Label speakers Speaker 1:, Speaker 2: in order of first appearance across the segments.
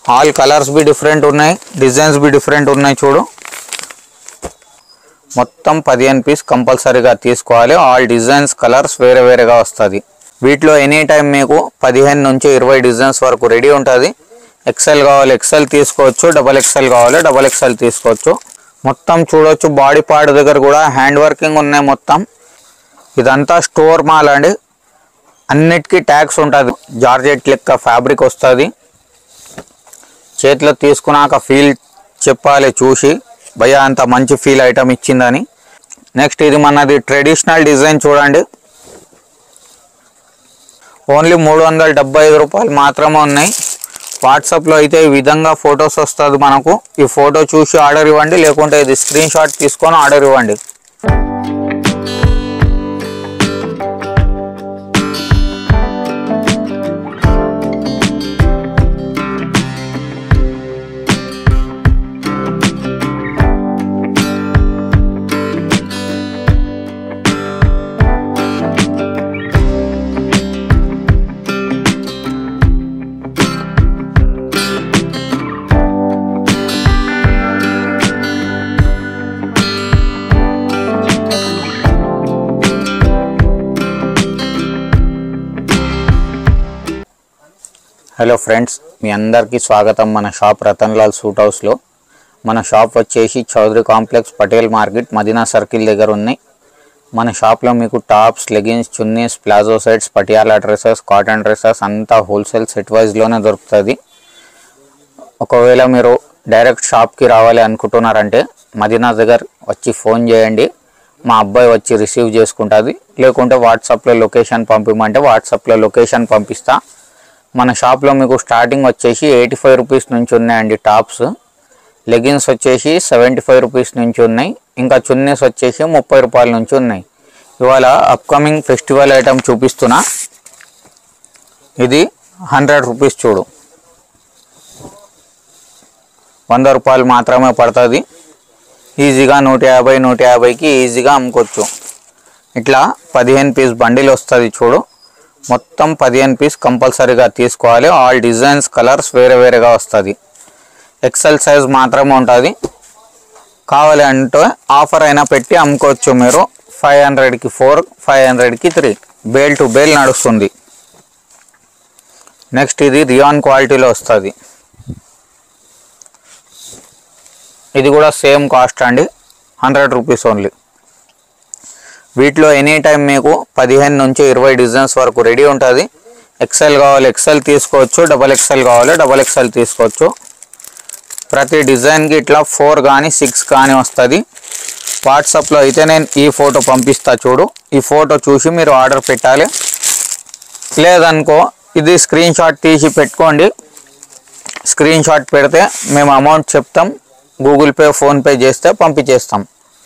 Speaker 1: all colours బి different ఉన్నాయి designs బి డిఫరెంట్ ఉన్నాయి చూడు మొత్తం పదిహేను పీస్ కంపల్సరీగా తీసుకోవాలి ఆల్ డిజైన్స్ కలర్స్ వేరే వేరేగా వస్తుంది వీటిలో ఎనీ టైం మీకు పదిహేను నుంచి ఇరవై డిజైన్స్ వరకు రెడీ ఉంటుంది ఎక్సెల్ కావాలి ఎక్సెల్ తీసుకోవచ్చు డబల్ ఎక్సెల్ కావాలి డబల్ ఎక్సెల్ తీసుకోవచ్చు మొత్తం చూడొచ్చు బాడీ పార్ట్ దగ్గర కూడా హ్యాండ్ వర్కింగ్ ఉన్నాయి మొత్తం ఇదంతా స్టోర్ మాల్ అండి అన్నిటికీ ట్యాక్స్ ఉంటుంది జార్జెట్ లెక్క ఫ్యాబ్రిక్ వస్తుంది చేతిలో తీసుకున్నాక ఫీల్ చెప్పాలి చూసి భయ అంత మంచి ఫీల్ ఐటమ్ ఇచ్చిందని నెక్స్ట్ ఇది మనది ట్రెడిషనల్ డిజైన్ చూడండి ఓన్లీ మూడు వందల డెబ్బై ఐదు రూపాయలు మాత్రమే ఉన్నాయి వాట్సాప్లో అయితే ఈ విధంగా ఫొటోస్ వస్తుంది మనకు ఈ ఫోటో చూసి ఆర్డర్ ఇవ్వండి లేకుంటే ఇది స్క్రీన్ షాట్ తీసుకొని ఆర్డర్ ఇవ్వండి హలో ఫ్రెండ్స్ మీ అందరికీ స్వాగతం మన షాప్ రతన్ లాల్ సూట్ హౌస్లో మన షాప్ వచ్చేసి Chaudhary complex Patel market Madina circle దగ్గర ఉన్నాయి మన షాప్లో మీకు టాప్స్ లెగిన్స్ చున్నీస్ palazzo sets Patiala dresses cotton dresses అంతా హోల్సేల్ సెట్ వైజ్లోనే దొరుకుతుంది ఒకవేళ మీరు డైరెక్ట్ షాప్కి రావాలి అనుకుంటున్నారంటే మదీనా దగ్గర వచ్చి ఫోన్ చేయండి మా అబ్బాయి వచ్చి రిసీవ్ చేసుకుంటుంది లేకుంటే వాట్సాప్లో లొకేషన్ పంపిమంటే వాట్సాప్లో లొకేషన్ పంపిస్తా మన షాప్లో మీకు స్టార్టింగ్ వచ్చేసి ఎయిటీ ఫైవ్ రూపీస్ నుంచి ఉన్నాయండి టాప్స్ లెగిన్స్ వచ్చేసి సెవెంటీ ఫైవ్ రూపీస్ నుంచి ఉన్నాయి ఇంకా చున్నీస్ వచ్చేసి ముప్పై రూపాయల నుంచి ఉన్నాయి ఇవాళ అప్కమింగ్ ఫెస్టివల్ ఐటమ్ చూపిస్తున్నా ఇది హండ్రెడ్ రూపీస్ చూడు వంద రూపాయలు మాత్రమే పడుతుంది ఈజీగా నూట యాభై నూట యాభైకి ఈజీగా అమ్ముకోవచ్చు ఇట్లా పదిహేను పీస్ బండిల్ వస్తుంది చూడు మొత్తం పదిహేను పీస్ కంపల్సరీగా తీసుకోవాలి ఆల్ డిజైన్స్ కలర్స్ వేరే వేరేగా వస్తుంది ఎక్సెల్ సైజ్ మాత్రమే ఉంటుంది కావాలి అంటే ఆఫర్ అయినా పెట్టి అమ్ముకోవచ్చు మీరు ఫైవ్ హండ్రెడ్కి ఫోర్ ఫైవ్ హండ్రెడ్కి త్రీ బేల్ టు బేల్ నడుస్తుంది నెక్స్ట్ ఇది రియాన్ క్వాలిటీలో వస్తుంది ఇది కూడా సేమ్ కాస్ట్ అండి హండ్రెడ్ రూపీస్ ఓన్లీ వీటిలో ఎనీ టైం మీకు పదిహేను నుంచి ఇరవై డిజైన్స్ వరకు రెడీ ఉంటుంది ఎక్సెల్ కావాలి ఎక్సెల్ తీసుకోవచ్చు డబల్ ఎక్సెల్ కావాలి డబల్ ఎక్సెల్ తీసుకోవచ్చు ప్రతి డిజైన్కి ఇట్లా ఫోర్ కానీ సిక్స్ కానీ వస్తుంది వాట్సాప్లో అయితే నేను ఈ ఫోటో పంపిస్తా చూడు ఈ ఫోటో చూసి మీరు ఆర్డర్ పెట్టాలి లేదనుకో ఇది స్క్రీన్ షాట్ తీసి పెట్టుకోండి స్క్రీన్ షాట్ పెడితే మేము అమౌంట్ చెప్తాం గూగుల్ పే ఫోన్పే చేస్తే పంపించేస్తాం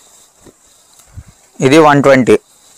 Speaker 1: ఇది one twenty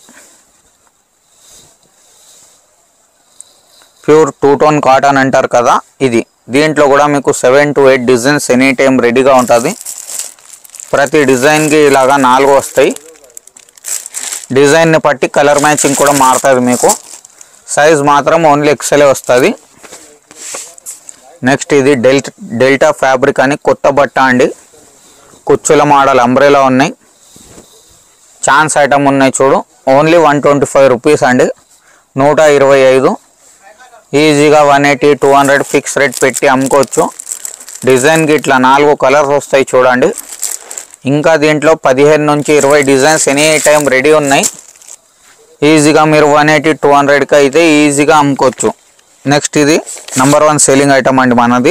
Speaker 1: pure two tone cotton అంటారు కదా ఇది దీంట్లో కూడా మీకు seven to eight designs any time రెడీగా ఉంటుంది ప్రతి డిజైన్కి ఇలాగా నాలుగు వస్తాయి డిజైన్ని బట్టి కలర్ మ్యాచింగ్ కూడా మారుతుంది మీకు సైజ్ మాత్రం ఓన్లీ ఎక్సెలే వస్తుంది నెక్స్ట్ ఇది డెల్టా డెల్టా ఫ్యాబ్రిక్ అని కొత్త బట్ట అండి కుచ్చుల మోడల్ అంబ్రెలా ఉన్నాయి ఛాన్స్ ఐటమ్ ఉన్నాయి చూడు only one twenty five rupees అండి నూట ఇరవై ఐదు ఈజీగా one eighty two hundred fix rate పెట్టి అమ్ముకోవచ్చు డిజైన్కి ఇట్లా నాలుగు కలర్స్ వస్తాయి చూడండి ఇంకా దీంట్లో పదిహేను నుంచి ఇరవై డిజైన్స్ ఎనీ టైం రెడీ ఉన్నాయి ఈజీగా మీరు వన్ ఎయిటీ టూ హండ్రెడ్కి అయితే ఈజీగా అమ్ముకోవచ్చు నెక్స్ట్ ఇది నంబర్ వన్ సేలింగ్ ఐటమ్ అండి మనది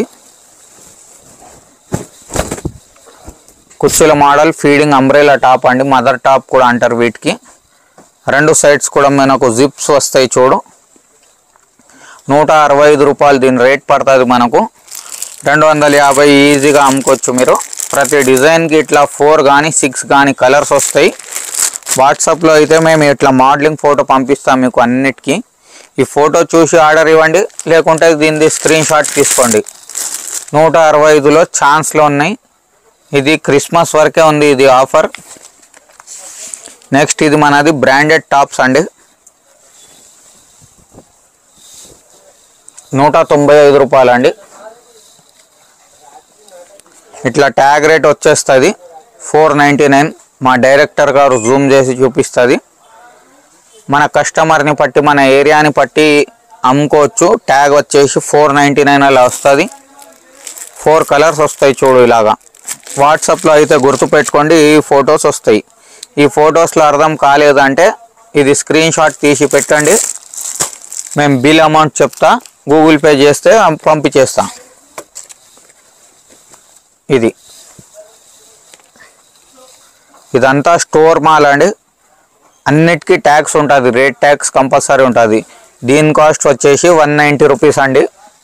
Speaker 1: కుర్చీల మోడల్ ఫీడింగ్ అంబ్రెలా టాప్ అండి మదర్ టాప్ కూడా అంటారు వీటికి రెండు సైడ్స్ కూడా మనకు జిప్స్ వస్తాయి చూడు నూట అరవై ఐదు రూపాయలు దీని రేట్ పడుతుంది మనకు రెండు వందల యాభై ఈజీగా అమ్ముకోవచ్చు మీరు ప్రతి డిజైన్కి ఇట్లా ఫోర్ కానీ సిక్స్ కానీ కలర్స్ వస్తాయి వాట్సాప్లో అయితే మేము ఇట్లా మోడలింగ్ ఫోటో పంపిస్తాం మీకు అన్నిటికీ ఈ ఫోటో చూసి ఆర్డర్ ఇవ్వండి లేకుంటే దీనిది స్క్రీన్ షాట్ తీసుకోండి నూట అరవై ఐదులో ఛాన్స్లో ఉన్నాయి ఇది క్రిస్మస్ వరకే ఉంది ఇది ఆఫర్ నెక్స్ట్ ఇది మనది బ్రాండెడ్ టాప్స్ అండి నూట తొంభై ఐదు రూపాయలు అండి ఇట్లా ట్యాగ్ రేట్ వచ్చేస్తుంది ఫోర్ నైంటీ నైన్ మా డైరెక్టర్ గారు జూమ్ చేసి చూపిస్తుంది మన కస్టమర్ని బట్టి మన ఏరియాని బట్టి అమ్ముకోవచ్చు ట్యాగ్ వచ్చేసి ఫోర్ నైంటీ నైన్ అలా వస్తుంది ఫోర్ కలర్స్ వస్తాయి చూడు ఇలాగా వాట్సాప్లో అయితే గుర్తుపెట్టుకోండి ఈ ఫొటోస్ వస్తాయి ఈ ఫొటోస్లో అర్థం కాలేదంటే ఇది స్క్రీన్ షాట్ తీసి పెట్టండి మేము బిల్ అమౌంట్ చెప్తా గూగుల్ పే చేస్తే పంపించేస్తాం ఇది ఇదంతా స్టోర్ మాల్ అండి అన్నిటికీ ట్యాక్స్ ఉంటుంది రేట్ ట్యాక్స్ కంపల్సరీ ఉంటుంది దీని కాస్ట్ వచ్చేసి వన్ నైంటీ రూపీస్ అండి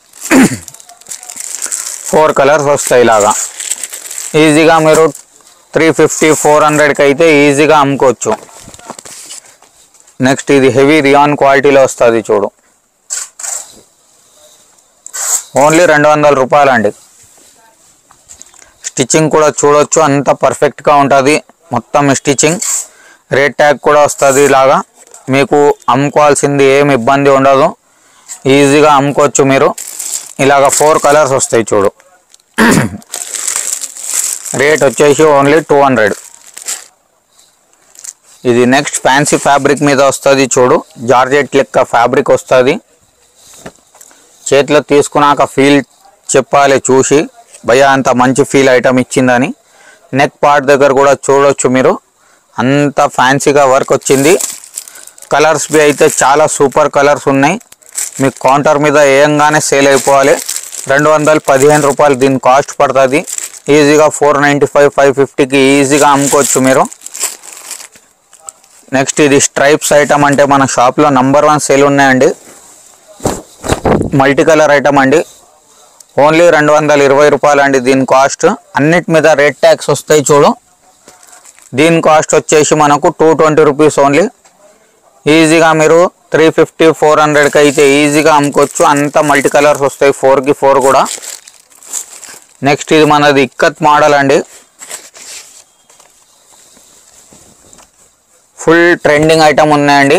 Speaker 1: ఫోర్ కలర్స్ వస్తాయి ఇలాగా ఈజీగా మీరు త్రీ ఫిఫ్టీ ఫోర్ హండ్రెడ్కి అయితే ఈజీగా అమ్ముకోవచ్చు నెక్స్ట్ ఇది హెవీ రియాన్ క్వాలిటీలో వస్తుంది చూడు ఓన్లీ రెండు వందల రూపాయలండి స్టిచ్చింగ్ కూడా చూడొచ్చు అంత పర్ఫెక్ట్గా ఉంటుంది మొత్తం స్టిచ్చింగ్ రేట్ ట్యాగ్ కూడా వస్తుంది ఇలాగా మీకు అమ్ముకోవాల్సింది ఏం ఇబ్బంది ఉండదు ఈజీగా అమ్ముకోవచ్చు మీరు ఇలాగ ఫోర్ కలర్స్ వస్తాయి చూడు రేట్ వచ్చేసి ఓన్లీ టూ హండ్రెడ్ ఇది నెక్స్ట్ ఫ్యాన్సీ ఫ్యాబ్రిక్ మీద వస్తుంది చూడు జార్జెట్ లెక్క ఫ్యాబ్రిక్ వస్తుంది చేతిలో తీసుకున్నాక ఫీల్ చెప్పాలి చూసి భయ అంత మంచి ఫీల్ ఐటమ్ ఇచ్చిందని నెక్ పార్ట్ దగ్గర కూడా చూడొచ్చు మీరు అంత ఫ్యాన్సీగా వర్క్ వచ్చింది కలర్స్ బి అయితే చాలా సూపర్ కలర్స్ ఉన్నాయి మీకు కౌంటర్ మీద వేయంగానే సేల్ అయిపోవాలి రెండు వందల పదిహేను రూపాయలు దీని కాస్ట్ పడుతుంది ఈజీగా ఫోర్ నైంటీ ఫైవ్ ఫైవ్ ఫిఫ్టీకి ఈజీగా అమ్ముకోవచ్చు మీరు నెక్స్ట్ ఇది స్ట్రైప్స్ ఐటమ్ అంటే మన షాప్లో నంబర్ వన్ సేల్ ఉన్నాయండి మల్టీ కలర్ ఐటమ్ అండి ఓన్లీ రెండు వందల ఇరవై రూపాయలు అండి దీని కాస్ట్ అన్నిటి మీద రేట్ ట్యాక్స్ వస్తాయి చూడు దీని కాస్ట్ వచ్చేసి మనకు టూ ట్వంటీ రూపీస్ ఓన్లీ ఈజీగా మీరు త్రీ ఫిఫ్టీ ఫోర్ హండ్రెడ్కి అయితే ఈజీగా అమ్ముకోవచ్చు అంత మల్టీ కలర్స్ వస్తాయి ఫోర్కి ఫోర్ కూడా నెక్స్ట్ ఇది మనది ఇక్కత్ మోడల్ అండి ఫుల్ ట్రెండింగ్ ఐటమ్ ఉన్నాయండి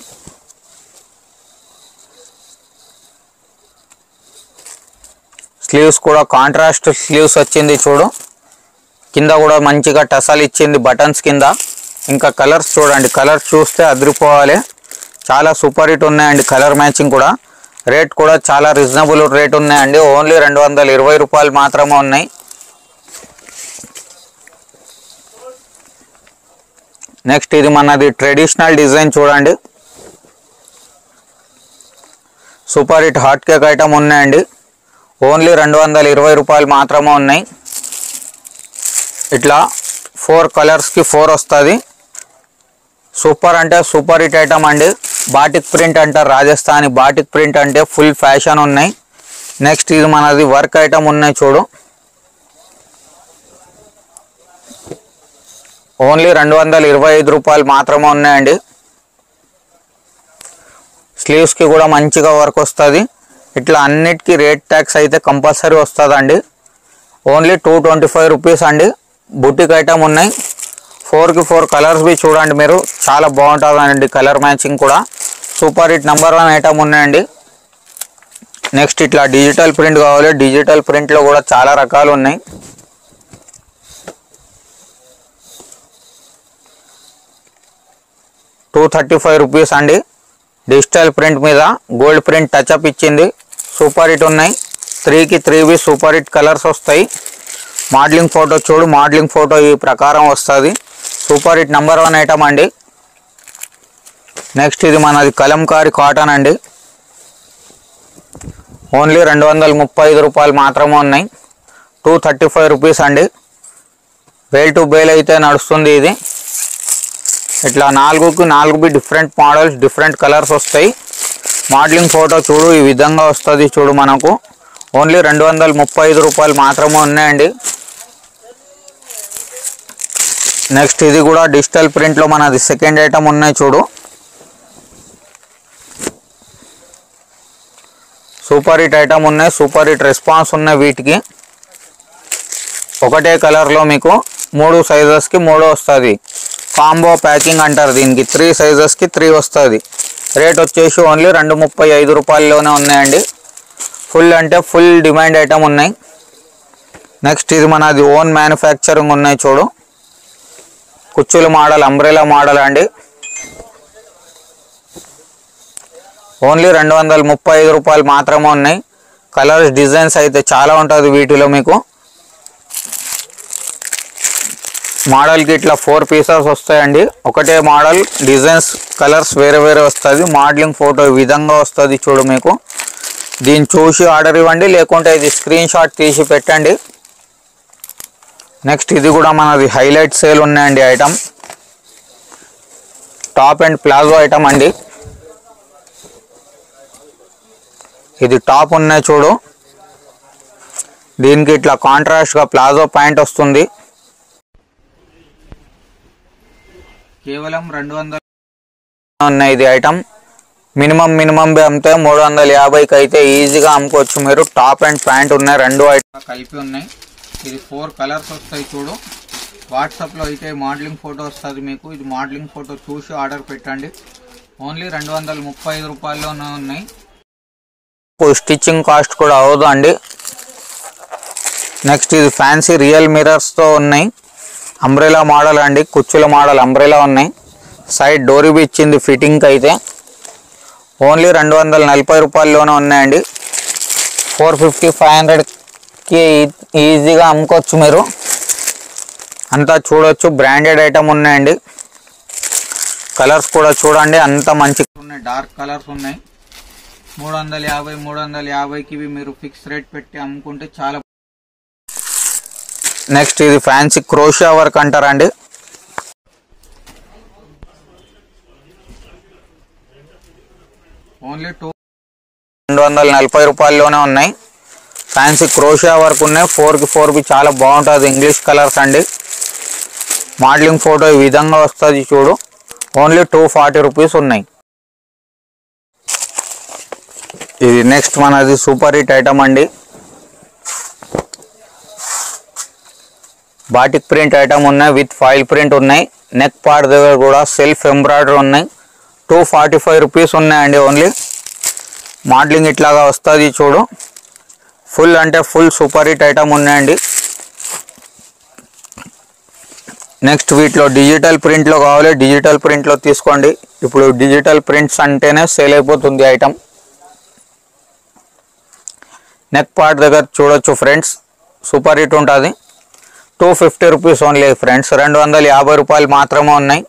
Speaker 1: స్లీవ్స్ కూడా కాంట్రాస్ట్ స్లీవ్స్ వచ్చింది చూడు కింద కూడా మంచిగా టసల్ ఇచ్చింది బటన్స్ కింద ఇంకా కలర్స్ చూడండి కలర్స్ చూస్తే అదిరిపోవాలి చాలా సూపర్ హిట్ ఉన్నాయండి కలర్ మ్యాచింగ్ కూడా రేట్ కూడా చాలా రీజనబుల్ రేట్ ఉన్నాయండి ఓన్లీ రెండు వందల ఇరవై రూపాయలు మాత్రమే ఉన్నాయి నెక్స్ట్ ఇది మనది ట్రెడిషనల్ డిజైన్ చూడండి super hit hot cake item ఉన్నాయండి ఓన్లీ రెండు వందల ఇరవై రూపాయలు మాత్రమే ఉన్నాయి ఇట్లా ఫోర్ కలర్స్కి ఫోర్ వస్తుంది సూపర్ అంటే సూపర్ హిట్ ఐటమ్ అండి బాటిక్ ప్రింట్ అంటారు రాజస్థానీ బాటిక్ ప్రింట్ అంటే ఫుల్ ఫ్యాషన్ ఉన్నాయి నెక్స్ట్ ఇది మనది వర్క్ ఐటమ్ ఉన్నాయి చూడు ఓన్లీ రెండు వందల ఇరవై ఐదు రూపాయలు మాత్రమే ఉన్నాయండి స్లీవ్స్కి కూడా మంచిగా వర్క్ వస్తుంది ఇట్లా అన్నిటికీ రేట్ ట్యాక్స్ అయితే కంపల్సరీ వస్తుందండి only two twenty five rupees అండి బుటిక్ ఐటమ్ ఉన్నాయి ఫోర్కి ఫోర్ కలర్స్ బి చూడండి మీరు చాలా బాగుంటుందండి కలర్ మ్యాచింగ్ కూడా super hit number one item ఉన్నాయండి నెక్స్ట్ ఇట్లా డిజిటల్ ప్రింట్ కావాలి డిజిటల్ ప్రింట్లో కూడా చాలా రకాలు ఉన్నాయి టూ థర్టీ ఫైవ్ రూపీస్ అండి డిజిటల్ ప్రింట్ మీద గోల్డ్ ప్రింట్ టచ్అప్ ఇచ్చింది సూపర్ హిట్ ఉన్నాయి త్రీకి త్రీ బి సూపర్ హిట్ కలర్స్ వస్తాయి మోడలింగ్ ఫోటో చూడు మోడలింగ్ ఫోటో ఈ ప్రకారం వస్తుంది super hit number one item అండి నెక్స్ట్ ఇది మనది కలంకారీ కాటన్ అండి ఓన్లీ రెండు వందల ముప్పై ఐదు రూపాయలు మాత్రమే ఉన్నాయి టూ థర్టీ ఫైవ్ రూపీస్ అండి బేల్ టు బేల్ అయితే నడుస్తుంది ఇది ఇట్లా నాలుగుకి నాలుగు బి డిఫరెంట్ మోడల్స్ డిఫరెంట్ కలర్స్ వస్తాయి మోడలింగ్ ఫోటో చూడు ఈ విధంగా వస్తుంది చూడు మనకు ఓన్లీ రెండు వందల ముప్పై ఐదు రూపాయలు మాత్రమే ఉన్నాయండి నెక్స్ట్ ఇది కూడా డిజిటల్ ప్రింట్లో మనది సెకండ్ ఐటమ్ ఉన్నాయి చూడు సూపర్ హిట్ ఐటమ్ ఉన్నాయి సూపర్ హిట్ రెస్పాన్స్ ఉన్నాయి వీటికి ఒకటే కలర్లో మీకు మూడు సైజెస్కి మూడు వస్తుంది కాంబో ప్యాకింగ్ అంటారు దీనికి త్రీ సైజెస్కి త్రీ వస్తుంది రేట్ వచ్చేసి ఓన్లీ రెండు ముప్పై ఐదు రూపాయల్లోనే ఉన్నాయండి ఫుల్ అంటే ఫుల్ డిమాండ్ ఐటమ్ ఉన్నాయి నెక్స్ట్ ఇది మనది ఓన్ మ్యానుఫ్యాక్చరింగ్ ఉన్నాయి చూడు కుచ్చుల మోడల్ అంబ్రెలా మోడల్ అండి ఓన్లీ రెండు వందల ముప్పై ఐదు రూపాయలు మాత్రమే ఉన్నాయి కలర్స్ డిజైన్స్ అయితే చాలా ఉంటుంది వీటిలో మీకు మోడల్కి ఇట్లా ఫోర్ పీసెస్ వస్తాయండి ఒకటే మోడల్ డిజైన్స్ కలర్స్ వేరే వేరే వస్తుంది మోడలింగ్ ఫోటో ఈ విధంగా వస్తుంది చూడు మీకు దీన్ని చూసి ఆర్డర్ ఇవ్వండి లేకుంటే ఇది స్క్రీన్ షాట్ తీసి పెట్టండి నెక్స్ట్ ఇది కూడా మనది హైలైట్ సేల్ ఉన్నాయండి item top and palazzo item అండి ఇది టాప్ ఉన్నాయి చూడు దీనికి ఇట్లా కాంట్రాస్ట్గా ప్లాజో ప్యాంట్ వస్తుంది కేవలం రెండు వందల ఉన్నాయి ఇది ఐటమ్ మినిమం మినిమం అమ్మితే మూడు వందల యాభైకి అయితే ఈజీగా అమ్ముకోవచ్చు మీరు టాప్ అండ్ ప్యాంట్ ఉన్నాయి రెండు ఐటమ్ కలిపి ఉన్నాయి ఇది ఫోర్ కలర్స్ వస్తాయి చూడు వాట్సాప్లో అయితే మోడలింగ్ ఫోటో వస్తుంది మీకు ఇది మోడలింగ్ ఫోటో చూసి ఆర్డర్ పెట్టండి ఓన్లీ రెండు వందల ముప్పై ఐదు రూపాయల్లోనే ఉన్నాయి స్టిచ్చింగ్ కాస్ట్ కూడా అవదు అండి నెక్స్ట్ ఇది ఫ్యాన్సీ రియల్ మిరర్స్తో ఉన్నాయి అంబ్రెలా మోడల్ అండి కుచ్చుల మోడల్ అంబ్రెలా ఉన్నాయి సైడ్ డోరీ ఇచ్చింది ఫిట్టింగ్కి అయితే ఓన్లీ రెండు వందల నలభై రూపాయల్లోనే ఉన్నాయండి ఫోర్ ఫిఫ్టీ ఫైవ్ హండ్రెడ్కి ఈజీగా అమ్ముకోవచ్చు మీరు అంతా చూడొచ్చు బ్రాండెడ్ ఐటమ్ ఉన్నాయండి కలర్స్ కూడా చూడండి అంత మంచి ఉన్నాయి డార్క్ కలర్స్ ఉన్నాయి మూడు వందల యాభై మూడు వందల యాభైకి ఇవి మీరు ఫిక్స్ రేట్ పెట్టి అమ్ముకుంటే చాలా నెక్స్ట్ ఇది ఫ్యాన్సీ క్రోషియా వర్క్ అంటారండి ఓన్లీ టూ రెండు వందల నలభై రూపాయల్లోనే ఉన్నాయి ఫ్యాన్సీ క్రోషియా వర్క్ ఉన్నాయి ఫోర్కి ఫోర్కి చాలా బాగుంటుంది ఇంగ్లీష్ కలర్స్ అండి మోడలింగ్ ఫోటో ఈ విధంగా వస్తుంది చూడు ఓన్లీ టూ ఫార్టీ రూపీస్ ఉన్నాయి ఇది నెక్స్ట్ మనది సూపర్ హిట్ ఐటమ్ అండి బాటిక్ ప్రింట్ ఐటమ్ ఉన్నాయి విత్ ఫైల్ ప్రింట్ ఉన్నాయి నెక్ పార్ట్ దగ్గర కూడా సెల్ఫ్ ఎంబ్రాయిడరీ ఉన్నాయి టూ ఫార్టీ ఫైవ్ రూపీస్ ఉన్నాయండి ఓన్లీ మోడలింగ్ ఇట్లాగా వస్తుంది చూడు ఫుల్ అంటే ఫుల్ సూపర్ హిట్ ఐటమ్ ఉన్నాయండి నెక్స్ట్ వీటిలో డిజిటల్ ప్రింట్లో కావాలి డిజిటల్ ప్రింట్లో తీసుకోండి ఇప్పుడు డిజిటల్ ప్రింట్స్ అంటేనే సేల్ అయిపోతుంది ఐటమ్ నెక్ పార్ట్ దగ్గర చూడొచ్చు ఫ్రెండ్స్ సూపర్ హిట్ ఉంటుంది two fifty rupees only friends రెండు వందల యాభై రూపాయలు మాత్రమే ఉన్నాయి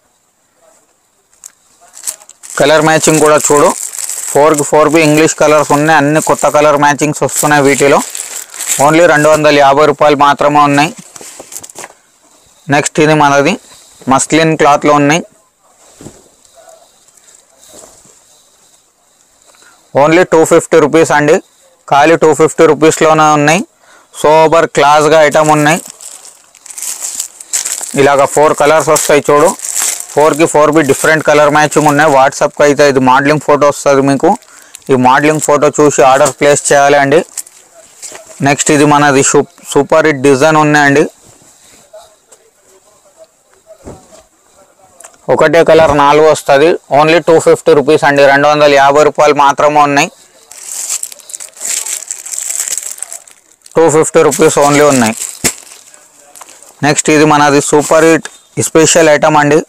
Speaker 1: కలర్ మ్యాచింగ్ కూడా చూడు ఫోర్కి ఫోర్ బి ఇంగ్లీష్ కలర్స్ ఉన్నాయి అన్ని కొత్త కలర్ మ్యాచింగ్స్ వస్తున్నాయి వీటిలో ఓన్లీ రెండు వందల యాభై రూపాయలు మాత్రమే ఉన్నాయి నెక్స్ట్ ఇది మనది మస్లిన్ క్లాత్లో ఉన్నాయి ఓన్లీ టూ ఫిఫ్టీ రూపీస్ అండి ఖాళీ టూ ఫిఫ్టీ రూపీస్లోనే ఉన్నాయి సోబర్ క్లాస్గా ఐటమ్ ఉన్నాయి ఇలాగ ఫోర్ కలర్స్ వస్తాయి చూడు ఫోర్కి ఫోర్ బి డిఫరెంట్ కలర్ మ్యాచింగ్ ఉన్నాయి వాట్సాప్కి అయితే ఇది మోడలింగ్ ఫోటో వస్తుంది మీకు ఈ మోడలింగ్ ఫోటో చూసి ఆర్డర్ ప్లేస్ చేయాలి అండి నెక్స్ట్ ఇది మనది సూపర్ హిట్ డిజైన్ ఉన్నాయండి ఒకటే కలర్ నాలుగు వస్తుంది ఓన్లీ టూ ఫిఫ్టీ రూపీస్ అండి రెండు వందల యాభై రూపాయలు మాత్రమే ఉన్నాయి టూ ఫిఫ్టీ రూపీస్ ఓన్లీ ఉన్నాయి నెక్స్ట్ ఇది మనది సూపర్ హిట్ స్పెషల్ ఐటమ్ అండి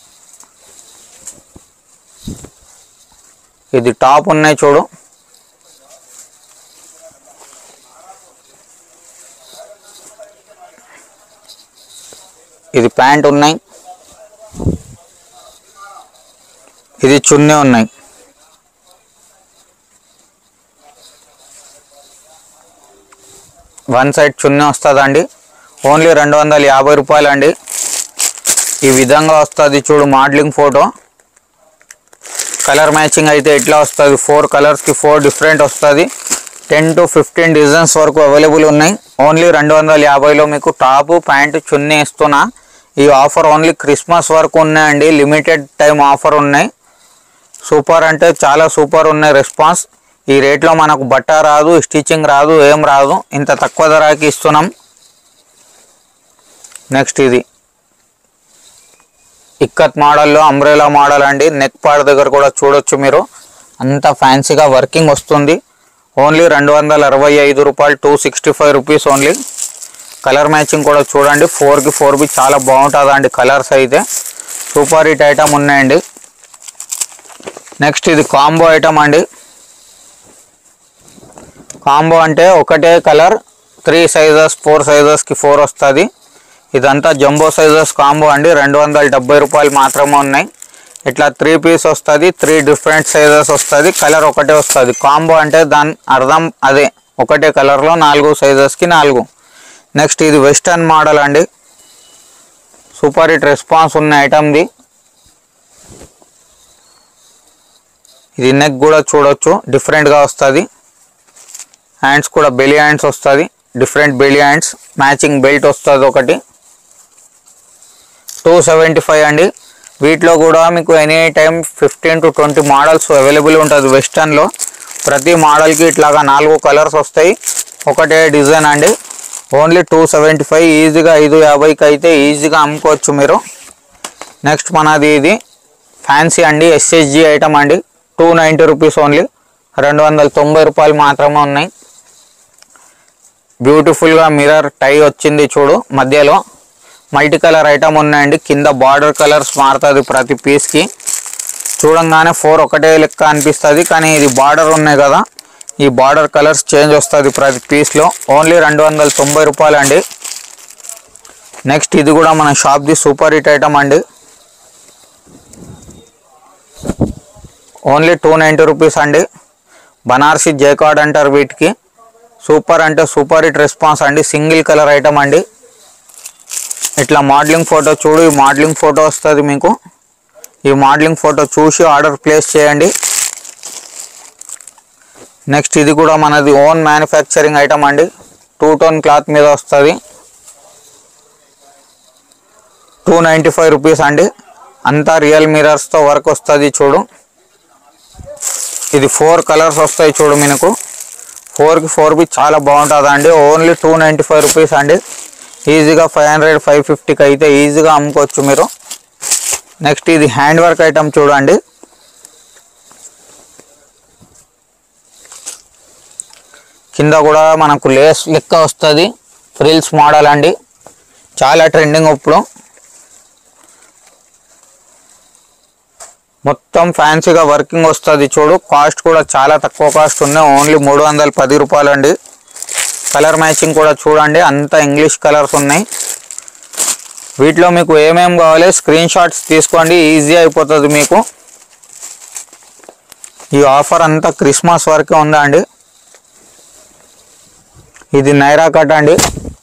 Speaker 1: ఇది టాప్ ఉన్నాయి చూడు ఇది ప్యాంట్ ఉన్నాయి ఇది చున్నీ ఉన్నాయి వన్ సైడ్ చున్నీ వస్తుందండి ఓన్లీ రెండు వందల యాభై రూపాయలు అండి ఈ విధంగా వస్తుంది చూడు మోడలింగ్ ఫోటో కలర్ మ్యాచింగ్ అయితే ఎట్లా వస్తుంది ఫోర్ కలర్స్కి ఫోర్ డిఫరెంట్ వస్తుంది టెన్ టు ఫిఫ్టీన్ డిజైన్స్ వరకు అవైలబుల్ ఉన్నాయి ఓన్లీ రెండు వందల యాభైలో మీకు టాపు ప్యాంటు చున్నీ ఇస్తున్నా ఈ ఆఫర్ ఓన్లీ క్రిస్మస్ వరకు ఉన్నాయండి లిమిటెడ్ టైం ఆఫర్ ఉన్నాయి సూపర్ అంటే చాలా సూపర్ ఉన్నాయి రెస్పాన్స్ ఈ రేట్లో మనకు బట్ట రాదు స్టిచ్చింగ్ రాదు ఏం రాదు ఇంత తక్కువ ధరకి ఇస్తున్నాం నెక్స్ట్ ఇది ఇక్కత్ మోడల్లో అంబ్రెలా మోడల్ అండి నెక్ పార్ట్ దగ్గర కూడా చూడొచ్చు మీరు అంత ఫ్యాన్సీగా వర్కింగ్ వస్తుంది ఓన్లీ రెండు వందల అరవై ఐదు రూపాయలు two sixty five rupees only colour matching కూడా చూడండి ఫోర్కి ఫోర్ బి చాలా బాగుంటుంది అండి కలర్స్ అయితే సూపర్ హిట్ ఐటమ్ ఉన్నాయండి నెక్స్ట్ ఇది కాంబో ఐటమ్ అండి కాంబో అంటే ఒకటే కలర్ త్రీ సైజెస్ ఫోర్ సైజెస్కి ఫోర్ వస్తుంది ఇదంతా జంబో సైజెస్ కాంబో అండి రెండు వందల డెబ్బై రూపాయలు మాత్రమే ఉన్నాయి ఇట్లా త్రీ పీస్ వస్తుంది త్రీ డిఫరెంట్ సైజెస్ వస్తుంది కలర్ ఒకటే వస్తుంది కాంబో అంటే దాని అర్థం అదే ఒకటే కలర్లో నాలుగు సైజెస్కి నాలుగు నెక్స్ట్ ఇది వెస్టర్న్ మోడల్ అండి సూపర్ హిట్ రెస్పాన్స్ ఉన్న ఐటమ్ది ఇది నెక్ కూడా చూడొచ్చు డిఫరెంట్గా వస్తుంది హ్యాండ్స్ కూడా బెలి హ్యాండ్స్ వస్తుంది డిఫరెంట్ బెలి హ్యాండ్స్ మ్యాచింగ్ బెల్ట్ వస్తుంది ఒకటి టూ సెవెంటీ ఫైవ్ అండి వీటిలో కూడా మీకు any time fifteen to twenty models available ఉంటుంది వెస్టర్న్లో ప్రతి మోడల్కి ఇట్లాగా నాలుగు కలర్స్ వస్తాయి ఒకటే డిజైన్ అండి ఓన్లీ టూ సెవెంటీ ఫైవ్ ఈజీగా ఐదు యాభైకి అయితే ఈజీగా అమ్ముకోవచ్చు మీరు నెక్స్ట్ మనది ఇది ఫ్యాన్సీ అండి ఎస్ఎస్జి ఐటమ్ అండి టూ నైంటీ రూపీస్ ఓన్లీ రెండు వందల తొంభై రూపాయలు మాత్రమే ఉన్నాయి బ్యూటిఫుల్గా మిర్రర్ టై వచ్చింది చూడు మధ్యలో మల్టీ కలర్ ఐటమ్ ఉన్నాయండి కింద బార్డర్ కలర్స్ మారుతుంది ప్రతి పీస్కి చూడంగానే ఫోర్ ఒకటే లెక్క అనిపిస్తుంది కానీ ఇది బార్డర్ ఉన్నాయి కదా ఈ బార్డర్ కలర్స్ చేంజ్ వస్తుంది ప్రతి పీస్లో ఓన్లీ రెండు వందల తొంభై రూపాయలు అండి నెక్స్ట్ ఇది కూడా మన షాప్ది సూపర్ హిట్ ఐటమ్ అండి ఓన్లీ టూ నైంటీ రూపీస్ అండి బనారసి జేకార్డ్ అంటారు వీటికి సూపర్ అంటే సూపర్ హిట్ రెస్పాన్స్ అండి సింగిల్ కలర్ ఐటమ్ అండి ఇట్లా మోడలింగ్ ఫోటో చూడు ఈ మోడలింగ్ ఫోటో వస్తుంది మీకు ఈ మోడలింగ్ ఫోటో చూసి ఆర్డర్ ప్లేస్ చేయండి నెక్స్ట్ ఇది కూడా మనది ఓన్ మ్యానుఫ్యాక్చరింగ్ ఐటమ్ అండి టూ టోన్ క్లాత్ మీద వస్తుంది టూ నైంటీ ఫైవ్ రూపీస్ అండి అంతా రియల్ మిరర్స్తో వర్క్ వస్తుంది చూడు ఇది ఫోర్ కలర్స్ వస్తాయి చూడు మీకు ఫోర్కి ఫోర్ బి చాలా బాగుంటుంది అండి only two ninety five rupees అండి ఈజీగా ఫైవ్ హండ్రెడ్ ఫైవ్ ఫిఫ్టీకి అయితే ఈజీగా అమ్ముకోవచ్చు మీరు నెక్స్ట్ ఇది హ్యాండ్ వర్క్ ఐటమ్ చూడండి కింద కూడా మనకు లేస్ లెక్క వస్తుంది ఫ్రిల్స్ మోడల్ అండి చాలా ట్రెండింగ్ ఇప్పుడు మొత్తం ఫ్యాన్సీగా వర్కింగ్ వస్తుంది చూడు కాస్ట్ కూడా చాలా తక్కువ కాస్ట్ ఉన్నాయి ఓన్లీ మూడు వందల పది రూపాయలు అండి కలర్ మ్యాచింగ్ కూడా చూడండి అంతా ఇంగ్లీష్ కలర్స్ ఉన్నాయి వీటిలో మీకు ఏమేమి కావాలి స్క్రీన్ షాట్స్ తీసుకోండి ఈజీ అయిపోతుంది మీకు ఈ ఆఫర్ అంతా క్రిస్మస్ వరకే ఉందా అండి ఇది నైరా కట్ అండి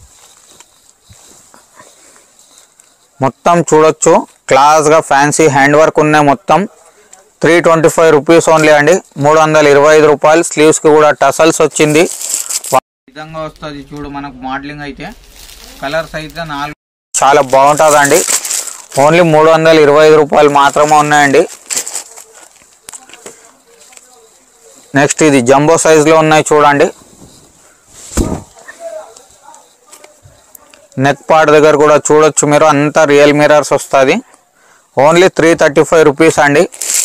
Speaker 1: మొత్తం చూడొచ్చు క్లాస్గా ఫ్యాన్సీ హ్యాండ్ వర్క్ ఉన్నాయి మొత్తం three twenty five rupees only అండి మూడు వందల ఇరవై ఐదు రూపాయలు స్లీవ్స్కి కూడా టసల్స్ వచ్చింది విధంగా వస్తుంది చూడు మనకు మోడలింగ్ అయితే కలర్స్ అయితే నాలుగు చాలా బాగుంటుందండి ఓన్లీ మూడు వందల ఇరవై ఐదు రూపాయలు మాత్రమే ఉన్నాయండి నెక్స్ట్ ఇది జంబో సైజులో ఉన్నాయి చూడండి నెక్ పార్ట్ దగ్గర కూడా చూడొచ్చు మీరు అంతా రియల్ మిరర్స్ వస్తుంది only three thirty five rupees అండి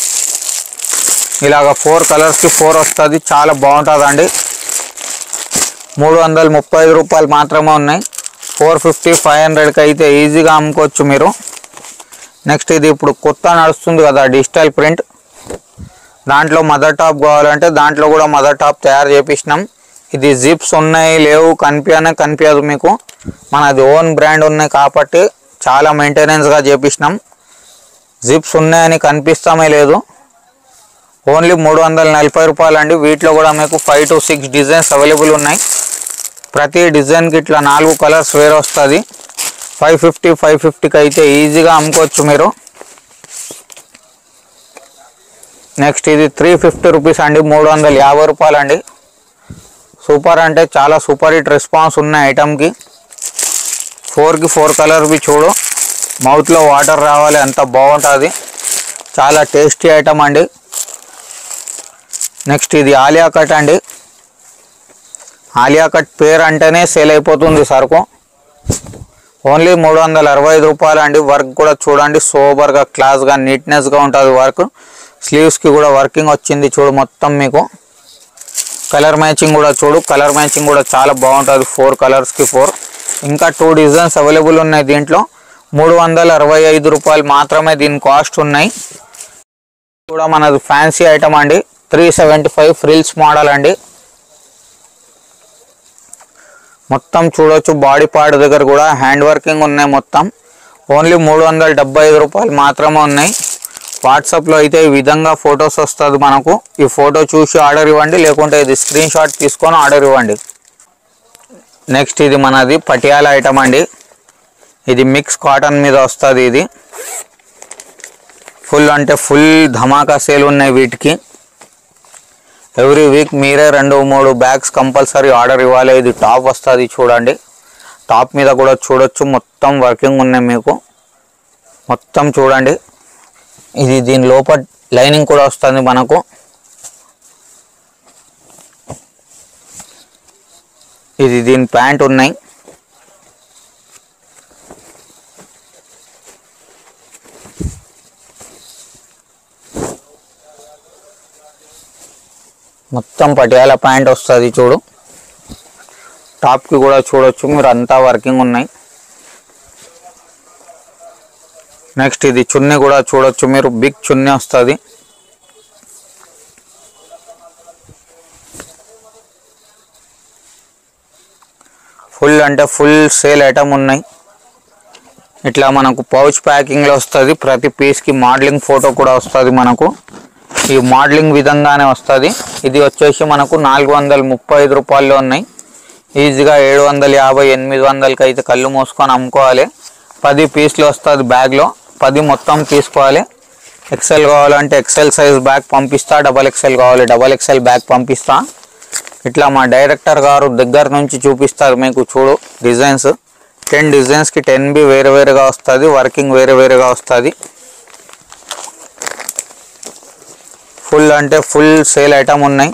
Speaker 1: ఇలాగ ఫోర్ కలర్స్కి ఫోర్ వస్తుంది చాలా బాగుంటుందండి మూడు వందల ముప్పై ఐదు రూపాయలు మాత్రమే ఉన్నాయి ఫోర్ ఫిఫ్టీ ఫైవ్ హండ్రెడ్కి అయితే ఈజీగా అమ్ముకోవచ్చు మీరు నెక్స్ట్ ఇది ఇప్పుడు కొత్త నడుస్తుంది కదా డిజిటల్ ప్రింట్ దాంట్లో మదర్ టాప్ కావాలంటే దాంట్లో కూడా మదర్ టాప్ తయారు చేపించినాం ఇది జిప్స్ ఉన్నాయి లేవు కనిపించనే కనిపించదు మీకు మనది ఓన్ బ్రాండ్ ఉన్నాయి కాబట్టి చాలా మెయింటెనెన్స్గా చేపించినాం జిప్స్ ఉన్నాయని కనిపిస్తామే లేదు ఓన్లీ మూడు వందల నలభై రూపాయలు అండి వీటిలో కూడా మీకు five to six designs available ఉన్నాయి ప్రతి డిజైన్కి ఇట్లా నాలుగు కలర్స్ వేరే వస్తుంది ఫైవ్ ఫిఫ్టీ ఫైవ్ ఫిఫ్టీకి అయితే ఈజీగా అమ్ముకోవచ్చు మీరు నెక్స్ట్ ఇది త్రీ ఫిఫ్టీ రూపీస్ అండి మూడు వందల యాభై రూపాయలు అండి సూపర్ అంటే చాలా సూపర్ హిట్ రెస్పాన్స్ ఉన్న ఐటమ్కి ఫోర్కి ఫోర్ కలర్ బి చూడు మౌత్లో వాటర్ రావాలి అంత బాగుంటుంది చాలా టేస్టీ ఐటమ్ అండి నెక్స్ట్ ఇది ఆలియా కట్ అండి ఆలియా కట్ పేరు అంటేనే సేల్ అయిపోతుంది సరుకు ఓన్లీ మూడు వందల అరవై ఐదు రూపాయలు అండి వర్క్ కూడా చూడండి సోబర్గా క్లాస్గా నీట్నెస్గా ఉంటుంది వర్క్ స్లీవ్స్కి కూడా వర్కింగ్ వచ్చింది చూడు మొత్తం మీకు కలర్ మ్యాచింగ్ కూడా చూడు కలర్ మ్యాచింగ్ కూడా చాలా బాగుంటుంది ఫోర్ కలర్స్కి ఫోర్ ఇంకా టూ డిజైన్స్ అవైలబుల్ ఉన్నాయి దీంట్లో మూడు వందల అరవై ఐదు రూపాయలు మాత్రమే దీని కాస్ట్ ఉన్నాయి కూడా మనది ఫ్యాన్సీ ఐటమ్ అండి three seventy five frills model అండి మొత్తం చూడొచ్చు బాడీ పార్ట్ దగ్గర కూడా హ్యాండ్ వర్కింగ్ ఉన్నాయి మొత్తం ఓన్లీ మూడు వందల డెబ్బై ఐదు రూపాయలు మాత్రమే ఉన్నాయి వాట్సాప్లో అయితే ఈ విధంగా ఫొటోస్ వస్తుంది మనకు ఈ ఫోటో చూసి ఆర్డర్ ఇవ్వండి లేకుంటే ఇది స్క్రీన్ షాట్ తీసుకొని ఆర్డర్ ఇవ్వండి నెక్స్ట్ ఇది మనది పటియాల ఐటమ్ అండి ఇది మిక్స్ కాటన్ మీద వస్తుంది ఇది ఫుల్ అంటే ఫుల్ ధమాకా సేల్ ఉన్నాయి వీటికి ఎవ్రీ వీక్ మీరే రెండు మూడు బ్యాగ్స్ కంపల్సరీ ఆర్డర్ ఇవ్వాలి ఇది టాప్ వస్తుంది చూడండి టాప్ మీద కూడా చూడొచ్చు మొత్తం వర్కింగ్ ఉన్నాయి మీకు మొత్తం చూడండి ఇది దీని లోపల లైనింగ్ కూడా వస్తుంది మనకు ఇది దీని ప్యాంట్ ఉన్నాయి మొత్తం పటియాల ప్యాంట్ వస్తుంది చూడు టాప్కి కూడా చూడొచ్చు మీరు అంతా వర్కింగ్ ఉన్నాయి నెక్స్ట్ ఇది చున్నీ కూడా చూడొచ్చు మీరు బిగ్ చున్నీ వస్తుంది ఫుల్ అంటే ఫుల్ సేల్ ఐటమ్ ఉన్నాయి ఇట్లా మనకు పౌచ్ ప్యాకింగ్లో వస్తుంది ప్రతి పీస్కి మోడలింగ్ ఫోటో కూడా వస్తుంది మనకు ఈ మోడలింగ్ విధంగానే వస్తుంది ఇది వచ్చేసి మనకు నాలుగు వందల ముప్పై ఐదు రూపాయల్లో ఉన్నాయి ఈజీగా ఏడు వందల యాభై ఎనిమిది వందలకి అయితే కళ్ళు మూసుకొని అమ్ముకోవాలి పది పీస్లు వస్తుంది బ్యాగ్లో పది మొత్తం తీసుకోవాలి ఎక్సెల్ కావాలంటే ఎక్సెల్ సైజ్ బ్యాగ్ పంపిస్తా డబల్ ఎక్సెల్ కావాలి డబల్ ఎక్సెల్ బ్యాగ్ పంపిస్తా ఇట్లా మా డైరెక్టర్ గారు దగ్గర నుంచి చూపిస్తారు మీకు చూడు డిజైన్స్ టెన్ డిజైన్స్కి టెన్ బి వేరే వేరేగా వస్తుంది వర్కింగ్ వేరే వేరేగా వస్తుంది ఫుల్ అంటే ఫుల్ సేల్ ఐటమ్ ఉన్నాయి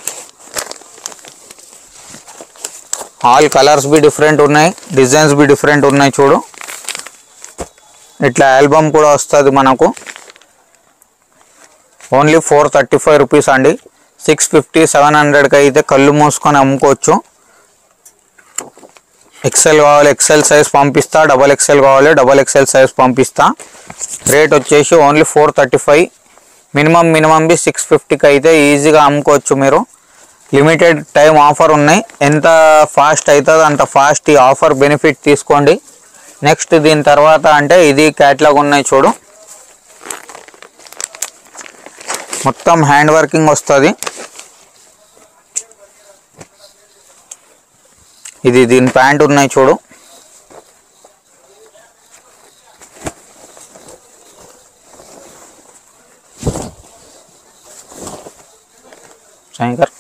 Speaker 1: ఆల్ కలర్స్ బి డిఫరెంట్ ఉన్నాయి డిజైన్స్ బి డిఫరెంట్ ఉన్నాయి చూడు ఇట్లా ఆల్బమ్ కూడా వస్తుంది మనకు only four thirty five rupees అండి సిక్స్ ఫిఫ్టీ సెవెన్ హండ్రెడ్కి అయితే కళ్ళు మూసుకొని అమ్ముకోవచ్చు ఎక్సెల్ కావాలి ఎక్సెల్ సైజ్ పంపిస్తా డబల్ ఎక్సెల్ కావాలి డబల్ ఎక్సెల్ సైజ్ పంపిస్తా రేట్ వచ్చేసి only four thirty five minimum minimum బి సిక్స్ ఫిఫ్టీకి అయితే ఈజీగా అమ్ముకోవచ్చు మీరు లిమిటెడ్ టైం ఆఫర్ ఉన్నాయి ఎంత ఫాస్ట్ అవుతుందో అంత ఫాస్ట్ ఈ ఆఫర్ బెనిఫిట్ తీసుకోండి నెక్స్ట్ దీని తర్వాత అంటే ఇది క్యాట్లాగ్ ఉన్నాయి చూడు మొత్తం హ్యాండ్ వర్కింగ్ వస్తుంది ఇది దీని ప్యాంట్ ఉన్నాయి చూడు శంకర్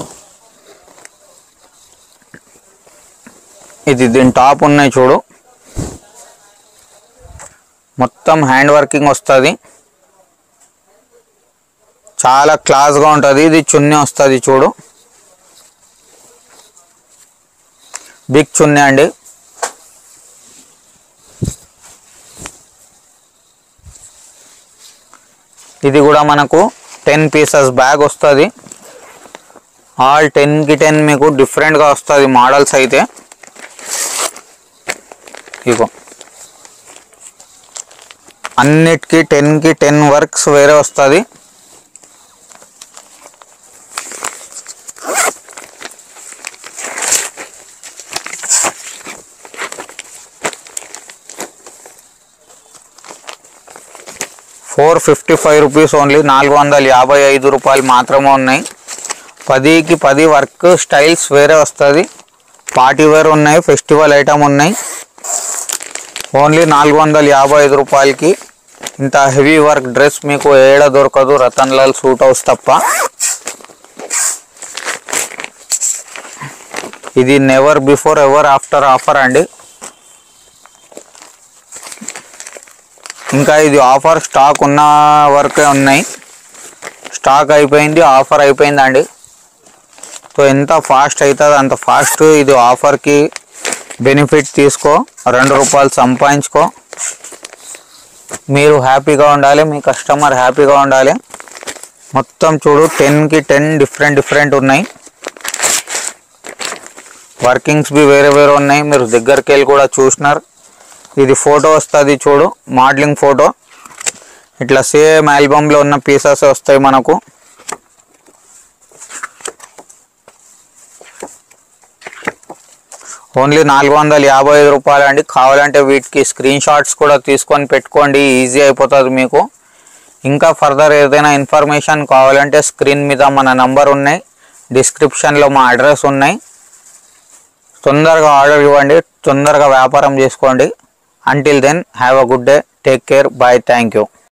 Speaker 1: ఇది దీని టాప్ ఉన్నాయి చూడు మొత్తం హ్యాండ్ వర్కింగ్ వస్తుంది చాలా క్లాస్గా ఉంటుంది ఇది చున్నీ వస్తుంది చూడు బిగ్ చున్నీ అండి ఇది కూడా మనకు టెన్ పీసెస్ బ్యాగ్ వస్తుంది ఆల్ టెన్కి టెన్ మీకు డిఫరెంట్గా వస్తుంది మోడల్స్ అయితే ఇగో అన్నిటికీ టెన్కి టెన్ వర్క్స్ వేరే వస్తుంది four fifty five rupees only నాలుగు వందల యాభై ఐదు రూపాయలు మాత్రమే ఉన్నాయి పదికి పది వర్క్ స్టైల్స్ వేరే వస్తుంది పార్టీ వేర్ ఉన్నాయి ఫెస్టివల్ ఐటమ్ ఉన్నాయి ఓన్లీ నాలుగు వందల యాభై ఐదు రూపాయలకి ఇంత హెవీ వర్క్ డ్రెస్ మీకు ఏడ దొరకదు రతన్ లాల్ సూట్ హౌస్ తప్ప ఇది never before ever after offer అండి ఇంకా ఇది ఆఫర్ స్టాక్ ఉన్న వరకే ఉన్నాయి స్టాక్ అయిపోయింది ఆఫర్ అయిపోయిందండి సో ఎంత ఫాస్ట్ అవుతుంది అంత ఫాస్ట్ ఇది ఆఫర్కి బెనిఫిట్ తీసుకో రెండు రూపాయలు సంపాదించుకో మీరు హ్యాపీగా ఉండాలి మీ కస్టమర్ హ్యాపీగా ఉండాలి మొత్తం చూడు టెన్కి టెన్ డిఫరెంట్ డిఫరెంట్ ఉన్నాయి వర్కింగ్స్ బి వేరే వేరే ఉన్నాయి మీరు దగ్గరికి వెళ్ళి కూడా చూసినారు ఇది ఫోటో వస్తుంది చూడు మోడలింగ్ ఫోటో ఇట్లా సేమ్ ఆల్బమ్లో ఉన్న పీసెస్ వస్తాయి మనకు ఓన్లీ నాలుగు వందల యాభై ఐదు రూపాయలు అండి కావాలంటే వీటికి స్క్రీన్ షాట్స్ కూడా తీసుకొని పెట్టుకోండి ఈజీ అయిపోతుంది మీకు ఇంకా ఫర్దర్ ఏదైనా ఇన్ఫర్మేషన్ కావాలంటే స్క్రీన్ మీద మన నంబర్ ఉన్నాయి డిస్క్రిప్షన్లో మా అడ్రస్ ఉన్నాయి తొందరగా ఆర్డర్ ఇవ్వండి తొందరగా వ్యాపారం చేసుకోండి until then have a good day take care bye thank you